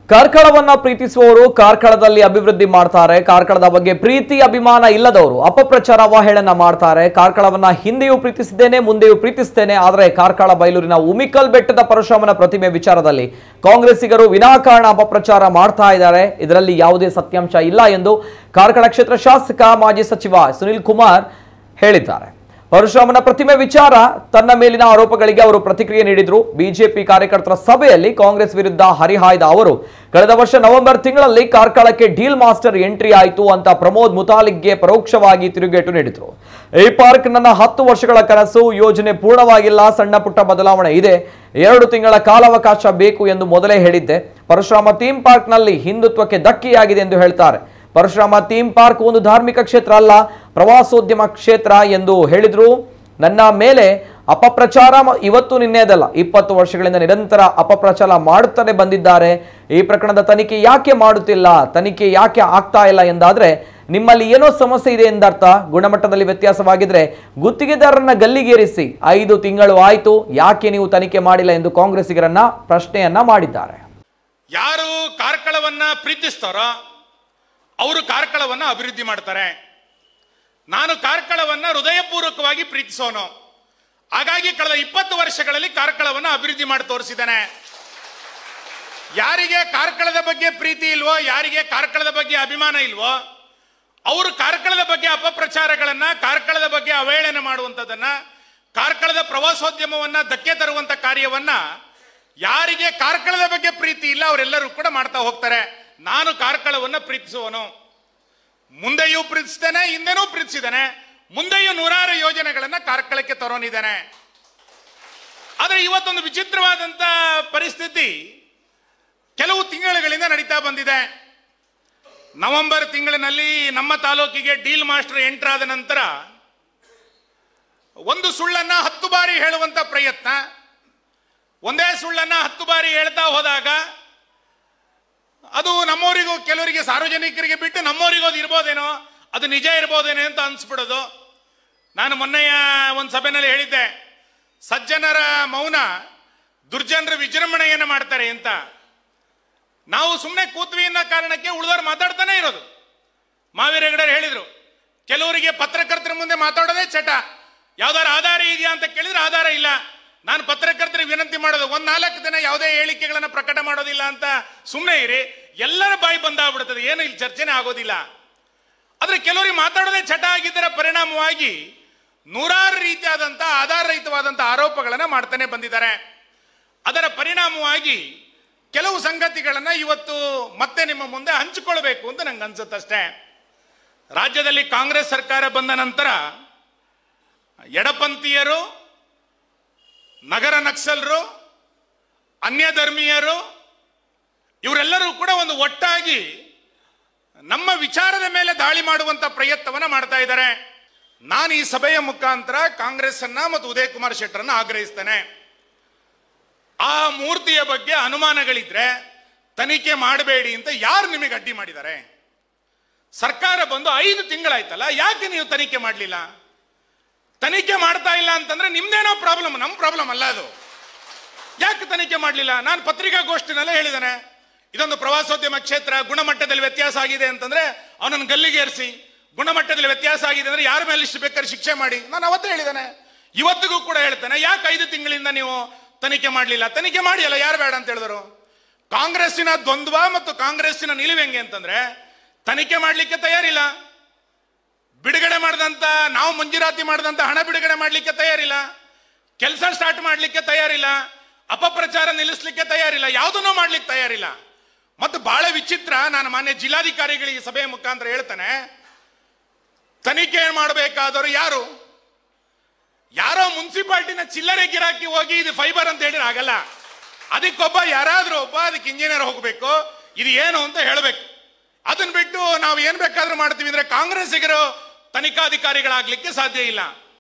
ಕಾರ್ಕಳವನ್ನ ಪ್ರೀತಿಸುವವರು ಕಾರ್ಕಳದಲ್ಲಿ ಅಭಿವೃದ್ಧಿ ಮಾಡ್ತಾರೆ ಕಾರ್ಕಳದ ಬಗ್ಗೆ ಪ್ರೀತಿ ಅಭಿಮಾನ ಇಲ್ಲದವರು ಅಪಪ್ರಚಾರ ಅವಹೇಳನ ಮಾಡ್ತಾರೆ ಕಾರ್ಕಳವನ್ನ ಹಿಂದೆಯೂ ಪ್ರೀತಿಸಿದ್ದೇನೆ ಮುಂದೆಯೂ ಪ್ರೀತಿಸ್ತೇನೆ ಆದರೆ ಕಾರ್ಕಳ ಬೈಲೂರಿನ ಉಮಿಕಲ್ ಬೆಟ್ಟದ ಪರಶುರಾಮನ ಪ್ರತಿಮೆ ವಿಚಾರದಲ್ಲಿ ಕಾಂಗ್ರೆಸ್ಸಿಗರು ವಿನಾಕಾರಣ ಅಪಪ್ರಚಾರ ಮಾಡ್ತಾ ಇದ್ದಾರೆ ಇದರಲ್ಲಿ ಯಾವುದೇ ಸತ್ಯಾಂಶ ಇಲ್ಲ ಎಂದು ಕಾರ್ಕಳ ಕ್ಷೇತ್ರ ಶಾಸಕ ಮಾಜಿ ಸಚಿವ ಸುನಿಲ್ ಕುಮಾರ್ ಹೇಳಿದ್ದಾರೆ ಪರಶುರಾಮನ ಪ್ರತಿಮೆ ವಿಚಾರ ತನ್ನ ಮೇಲಿನ ಆರೋಪಗಳಿಗೆ ಅವರು ಪ್ರತಿಕ್ರಿಯೆ ನೀಡಿದ್ರು ಬಿಜೆಪಿ ಕಾರ್ಯಕರ್ತರ ಸಭೆಯಲ್ಲಿ ಕಾಂಗ್ರೆಸ್ ವಿರುದ್ಧ ಹರಿಹಾಯ್ದ ಅವರು ಕಳೆದ ವರ್ಷ ನವೆಂಬರ್ ತಿಂಗಳಲ್ಲಿ ಕಾರ್ಕಳಕ್ಕೆ ಡೀಲ್ ಮಾಸ್ಟರ್ ಎಂಟ್ರಿ ಆಯಿತು ಅಂತ ಪ್ರಮೋದ್ ಮುತಾಲಿಕ್ಗೆ ಪರೋಕ್ಷವಾಗಿ ತಿರುಗೇಟು ನೀಡಿದ್ರು ಈ ಪಾರ್ಕ್ ನನ್ನ ಹತ್ತು ವರ್ಷಗಳ ಕನಸು ಯೋಜನೆ ಪೂರ್ಣವಾಗಿಲ್ಲ ಸಣ್ಣ ಪುಟ್ಟ ಬದಲಾವಣೆ ಇದೆ ಎರಡು ತಿಂಗಳ ಕಾಲಾವಕಾಶ ಬೇಕು ಎಂದು ಮೊದಲೇ ಹೇಳಿದ್ದೆ ಪರಶುರಾಮ ಥೀಮ್ ಪಾರ್ಕ್ನಲ್ಲಿ ಹಿಂದುತ್ವಕ್ಕೆ ಧಕ್ಕೆಯಾಗಿದೆ ಎಂದು ಹೇಳ್ತಾರೆ ಪರಶುರಾಮ ಥೀಮ್ ಪಾರ್ಕ್ ಒಂದು ಧಾರ್ಮಿಕ ಕ್ಷೇತ್ರ ಅಲ್ಲ ಪ್ರವಾಸೋದ್ಯಮ ಕ್ಷೇತ್ರ ಎಂದು ಹೇಳಿದ್ರು ನನ್ನ ಮೇಲೆ ಅಪಪ್ರಚಾರ ಮ- ಇವತ್ತು ನಿನ್ನೆದಲ್ಲ ಇಪ್ಪತ್ತು ವರ್ಷಗಳಿಂದ ನಿರಂತರ ಅಪಪ್ರಚಾರ ಮಾಡುತ್ತಲೇ ಬಂದಿದ್ದಾರೆ ಈ ಪ್ರಕರಣದ ತನಿಖೆ ಯಾಕೆ ಮಾಡುತ್ತಿಲ್ಲ ತನಿಖೆ ಯಾಕೆ ಆಗ್ತಾ ಇಲ್ಲ ಎಂದಾದ್ರೆ ನಿಮ್ಮಲ್ಲಿ ಏನೋ ಸಮಸ್ಯೆ ಇದೆ ಎಂದರ್ಥ ಗುಣಮಟ್ಟದಲ್ಲಿ ವ್ಯತ್ಯಾಸವಾಗಿದ್ರೆ ಗುತ್ತಿಗೆದಾರರನ್ನ ಗಲ್ಲಿಗೇರಿಸಿ ಐದು ತಿಂಗಳು ಆಯ್ತು ಯಾಕೆ ನೀವು ತನಿಖೆ ಮಾಡಿಲ್ಲ ಎಂದು ಕಾಂಗ್ರೆಸ್ಸಿಗರನ್ನ ಪ್ರಶ್ನೆಯನ್ನ ಮಾಡಿದ್ದಾರೆ ಯಾರು ಕಾರ್ಕಳವನ್ನ ಪ್ರೀತಿಸ್ತಾರೋ ಅವರು ಕಾರ್ಕಳವನ್ನ ಅಭಿವೃದ್ಧಿ ಮಾಡ್ತಾರೆ ನಾನು ಕಾರ್ಕಳವನ್ನ ಹೃದಯಪೂರ್ವಕವಾಗಿ ಪ್ರೀತಿಸೋನು ಹಾಗಾಗಿ ಕಳೆದ ಇಪ್ಪತ್ತು ವರ್ಷಗಳಲ್ಲಿ ಕಾರ್ಕಳವನ್ನ ಅಭಿವೃದ್ಧಿ ಮಾಡಿ ತೋರಿಸಿದ್ದೇನೆ ಯಾರಿಗೆ ಕಾರ್ಕಳದ ಬಗ್ಗೆ ಪ್ರೀತಿ ಇಲ್ವೋ ಯಾರಿಗೆ ಕಾರ್ಕಳದ ಬಗ್ಗೆ ಅಭಿಮಾನ ಇಲ್ವೋ ಅವರು ಕಾರ್ಕಳದ ಬಗ್ಗೆ ಅಪಪ್ರಚಾರಗಳನ್ನ ಕಾರ್ಕಳದ ಬಗ್ಗೆ ಅವಹೇಳನ ಮಾಡುವಂಥದ್ದನ್ನ ಕಾರ್ಕಳದ ಪ್ರವಾಸೋದ್ಯಮವನ್ನ ಧಕ್ಕೆ ತರುವಂತ ಕಾರ್ಯವನ್ನ ಯಾರಿಗೆ ಕಾರ್ಕಳದ ಬಗ್ಗೆ ಪ್ರೀತಿ ಇಲ್ಲ ಅವರೆಲ್ಲರೂ ಕೂಡ ಮಾಡ್ತಾ ಹೋಗ್ತಾರೆ ನಾನು ಕಾರ್ಕಳವನ್ನ ಪ್ರೀತಿಸುವನು ಮುಂದೆಯೂ ಪ್ರೀತಿಸ್ತೇನೆ ಹಿಂದೆನೂ ಪ್ರೀತಿಸಿದ್ದೇನೆ ಮುಂದೆಯೂ ನೂರಾರು ಯೋಜನೆಗಳನ್ನ ಕಾರ್ಕಳಕ್ಕೆ ತರೋನಿದ್ದೇನೆ ಆದರೆ ಇವತ್ತೊಂದು ವಿಚಿತ್ರವಾದಂತ ಪರಿಸ್ಥಿತಿ ಕೆಲವು ತಿಂಗಳುಗಳಿಂದ ನಡೀತಾ ಬಂದಿದೆ ನವೆಂಬರ್ ತಿಂಗಳಿನಲ್ಲಿ ನಮ್ಮ ತಾಲೂಕಿಗೆ ಡೀಲ್ ಮಾಸ್ಟರ್ ಎಂಟರ್ ಆದ ನಂತರ ಒಂದು ಸುಳ್ಳನ್ನ ಹತ್ತು ಬಾರಿ ಹೇಳುವಂತ ಪ್ರಯತ್ನ ಒಂದೇ ಸುಳ್ಳನ್ನ ಹತ್ತು ಬಾರಿ ಹೇಳ್ತಾ ಹೋದಾಗ ಅದು ನಮ್ಮವರಿಗೂ ಕೆಲವರಿಗೆ ಸಾರ್ವಜನಿಕರಿಗೆ ಬಿಟ್ಟು ನಮ್ಮವರಿಗೂ ಅದು ಇರ್ಬೋದೇನೋ ಅದು ನಿಜ ಇರ್ಬೋದೇನೋ ಅಂತ ಅನ್ಸ್ಬಿಡೋದು ನಾನು ಮೊನ್ನೆಯ ಒಂದು ಸಭೆಯಲ್ಲಿ ಹೇಳಿದ್ದೆ ಸಜ್ಜನರ ಮೌನ ದುರ್ಜನರ ವಿಜೃಂಭಣೆಯನ್ನು ಮಾಡ್ತಾರೆ ಅಂತ ನಾವು ಸುಮ್ಮನೆ ಕೂತ್ವಿ ಅನ್ನೋ ಕಾರಣಕ್ಕೆ ಉಳಿದವ್ರು ಮಾತಾಡ್ತಾನೆ ಇರೋದು ಮಾವೀರ ಹೆಗಡೆ ಹೇಳಿದ್ರು ಕೆಲವರಿಗೆ ಪತ್ರಕರ್ತರ ಮುಂದೆ ಮಾತಾಡೋದೇ ಚಟ ಯಾವ್ದಾರು ಆಧಾರ ಇದೆಯಾ ಅಂತ ಕೇಳಿದ್ರೆ ಆಧಾರ ಇಲ್ಲ ನಾನು ಪತ್ರಕರ್ತರಿಗೆ ವಿನಂತಿ ಮಾಡೋದು ಒಂದ್ ನಾಲ್ಕು ದಿನ ಯಾವುದೇ ಹೇಳಿಕೆಗಳನ್ನ ಪ್ರಕಟ ಮಾಡೋದಿಲ್ಲ ಅಂತ ಸುಮ್ಮನೆ ಇರಿ ಎಲ್ಲರ ಬಾಯಿ ಬಂದಾಗ್ಬಿಡ್ತದೆ ಏನು ಇಲ್ಲಿ ಚರ್ಚೆನೇ ಆಗೋದಿಲ್ಲ ಆದ್ರೆ ಕೆಲವರಿಗೆ ಮಾತಾಡೋದೇ ಚಟ ಆಗಿದ್ದರ ಪರಿಣಾಮವಾಗಿ ನೂರಾರು ರೀತಿಯಾದಂತ ಆಧಾರರಹಿತವಾದಂತ ಆರೋಪಗಳನ್ನ ಮಾಡ್ತಾನೆ ಬಂದಿದ್ದಾರೆ ಅದರ ಪರಿಣಾಮವಾಗಿ ಕೆಲವು ಸಂಗತಿಗಳನ್ನ ಇವತ್ತು ಮತ್ತೆ ನಿಮ್ಮ ಮುಂದೆ ಹಂಚಿಕೊಳ್ಬೇಕು ಅಂತ ನಂಗೆ ಅನ್ಸುತ್ತಷ್ಟೇ ರಾಜ್ಯದಲ್ಲಿ ಕಾಂಗ್ರೆಸ್ ಸರ್ಕಾರ ಬಂದ ನಂತರ ಎಡಪಂಥೀಯರು ನಗರ ನಕ್ಸಲರು ಅನ್ಯ ಧರ್ಮೀಯರು ಇವರೆಲ್ಲರೂ ಕೂಡ ಒಂದು ಒಟ್ಟಾಗಿ ನಮ್ಮ ವಿಚಾರದ ಮೇಲೆ ದಾಳಿ ಮಾಡುವಂತ ಪ್ರಯತ್ನವನ್ನ ಮಾಡ್ತಾ ಇದ್ದಾರೆ ನಾನು ಈ ಸಭೆಯ ಮುಖಾಂತರ ಕಾಂಗ್ರೆಸ್ ಅನ್ನ ಮತ್ತು ಉದಯ್ ಕುಮಾರ್ ಶೆಟ್ಟರನ್ನ ಆಗ್ರಹಿಸ್ತೇನೆ ಆ ಮೂರ್ತಿಯ ಬಗ್ಗೆ ಅನುಮಾನಗಳಿದ್ರೆ ತನಿಖೆ ಮಾಡಬೇಡಿ ಅಂತ ಯಾರು ನಿಮಗೆ ಅಡ್ಡಿ ಮಾಡಿದ್ದಾರೆ ಸರ್ಕಾರ ಬಂದು ಐದು ತಿಂಗಳಾಯ್ತಲ್ಲ ಯಾಕೆ ನೀವು ತನಿಖೆ ಮಾಡಲಿಲ್ಲ ತನಿಖೆ ಮಾಡ್ತಾ ಇಲ್ಲ ಅಂತಂದ್ರೆ ನಿಮ್ದೇನೋ ಪ್ರಾಬ್ಲಮ್ ನಮ್ಮ ಪ್ರಾಬ್ಲಮ್ ಅಲ್ಲ ಅದು ಯಾಕೆ ತನಿಖೆ ಮಾಡಲಿಲ್ಲ ನಾನು ಪತ್ರಿಕಾಗೋಷ್ಠಿನಲ್ಲೇ ಹೇಳಿದ್ದೇನೆ ಇದೊಂದು ಪ್ರವಾಸೋದ್ಯಮ ಕ್ಷೇತ್ರ ಗುಣಮಟ್ಟದಲ್ಲಿ ವ್ಯತ್ಯಾಸ ಆಗಿದೆ ಅಂತಂದ್ರೆ ಅವನನ್ನು ಗಲ್ಲಿಗೇರಿಸಿ ಗುಣಮಟ್ಟದಲ್ಲಿ ವ್ಯತ್ಯಾಸ ಆಗಿದೆ ಅಂದ್ರೆ ಯಾರ ಮೇಲೆ ಇಷ್ಟು ಬೇಕಾದ್ರೆ ಶಿಕ್ಷೆ ಮಾಡಿ ನಾನು ಅವತ್ತೇ ಹೇಳಿದ್ದೇನೆ ಇವತ್ತಿಗೂ ಕೂಡ ಹೇಳ್ತೇನೆ ಯಾಕೆ ಐದು ತಿಂಗಳಿಂದ ನೀವು ತನಿಖೆ ಮಾಡಲಿಲ್ಲ ತನಿಖೆ ಮಾಡಿ ಅಲ್ಲ ಯಾರು ಬೇಡ ಅಂತ ಹೇಳಿದ್ರು ಕಾಂಗ್ರೆಸ್ಸಿನ ದ್ವಂದ್ವ ಮತ್ತು ಕಾಂಗ್ರೆಸ್ಸಿನ ನಿಲುವು ಹೆಂಗೆ ಅಂತಂದ್ರೆ ತನಿಖೆ ಮಾಡಲಿಕ್ಕೆ ತಯಾರಿಲ್ಲ ಬಿಡುಗಡೆ ಮಾಡಿದಂತ ನಾವು ಮಂಜೂರಾತಿ ಮಾಡಿದಂತ ಹಣ ಬಿಡುಗಡೆ ಮಾಡಲಿಕ್ಕೆ ತಯಾರಿಲ್ಲ ಕೆಲಸ ಸ್ಟಾರ್ಟ್ ಮಾಡಲಿಕ್ಕೆ ತಯಾರಿಲ್ಲ ಅಪಪ್ರಚಾರ ನಿಲ್ಲಿಸಲಿಕ್ಕೆ ತಯಾರಿಲ್ಲ ಯಾವುದನ್ನೂ ಮಾಡ್ಲಿಕ್ಕೆ ತಯಾರಿಲ್ಲ ಮತ್ತು ಬಹಳ ವಿಚಿತ್ರ ನಾನು ಮಾನ್ಯ ಜಿಲ್ಲಾಧಿಕಾರಿಗಳಿಗೆ ಸಭೆಯ ಮುಖಾಂತರ ಹೇಳ್ತಾನೆ ತನಿಖೆ ಮಾಡಬೇಕಾದವರು ಯಾರು ಯಾರೋ ಮುನ್ಸಿಪಾಲ್ಟಿನ ಚಿಲ್ಲರೆ ಗಿರಾಕಿ ಹೋಗಿ ಇದು ಫೈಬರ್ ಅಂತ ಹೇಳಿದ್ರೆ ಆಗಲ್ಲ ಅದಕ್ಕೊಬ್ಬ ಯಾರಾದ್ರೂ ಒಬ್ಬ ಅದಕ್ಕೆ ಇಂಜಿನಿಯರ್ ಹೋಗ್ಬೇಕು ಇದು ಏನು ಅಂತ ಹೇಳಬೇಕು ಅದನ್ನ ಬಿಟ್ಟು ನಾವು ಏನ್ ಬೇಕಾದ್ರೂ ಮಾಡ್ತೀವಿ ಅಂದ್ರೆ ಕಾಂಗ್ರೆಸ್ಸಿಗರು ತನಿಖಾಧಿಕಾರಿಗಳಾಗ್ಲಿಕ್ಕೆ ಸಾಧ್ಯ ಇಲ್ಲ